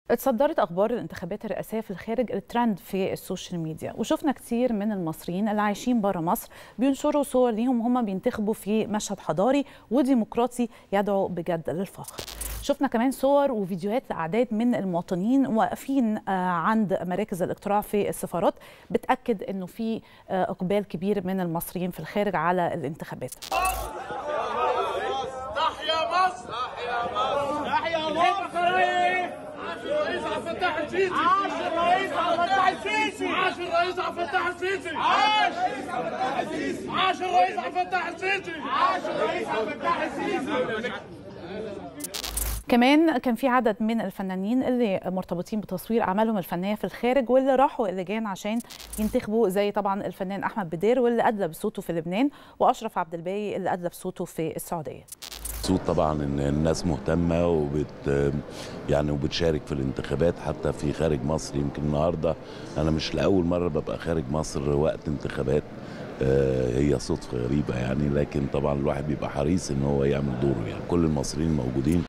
اتصدرت اخبار الانتخابات الرئاسيه في الخارج الترند في السوشيال ميديا وشفنا كتير من المصريين اللي عايشين بره مصر بينشروا صور ليهم هم بينتخبوا في مشهد حضاري وديمقراطي يدعو بجد للفخر شفنا كمان صور وفيديوهات لاعداد من المواطنين واقفين عند مراكز الاقتراع في السفارات بتاكد انه في اقبال كبير من المصريين في الخارج على الانتخابات تحيا مصر تحيا مصر تحيا مصر عاش الرئيس عبد الفتاح السيسي عاش الرئيس عبد الفتاح السيسي عاش الرئيس عبد الفتاح السيسي عاش عاش الرئيس عبد الفتاح السيسي عاش الرئيس عبد الفتاح السيسي كمان كان في عدد من الفنانين اللي مرتبطين بتصوير اعمالهم الفنيه في الخارج واللي راحوا اللجان عشان ينتخبوا زي طبعا الفنان احمد بدير واللي ادلى بصوته في لبنان واشرف عبد الباقي اللي ادلى بصوته في السعوديه مبسوط طبعا ان الناس مهتمه وبت يعني وبتشارك في الانتخابات حتى في خارج مصر يمكن النهارده انا مش لاول مره ببقى خارج مصر وقت انتخابات هي صدفه غريبه يعني لكن طبعا الواحد بيبقى حريص ان هو يعمل دوره يعني كل المصريين موجودين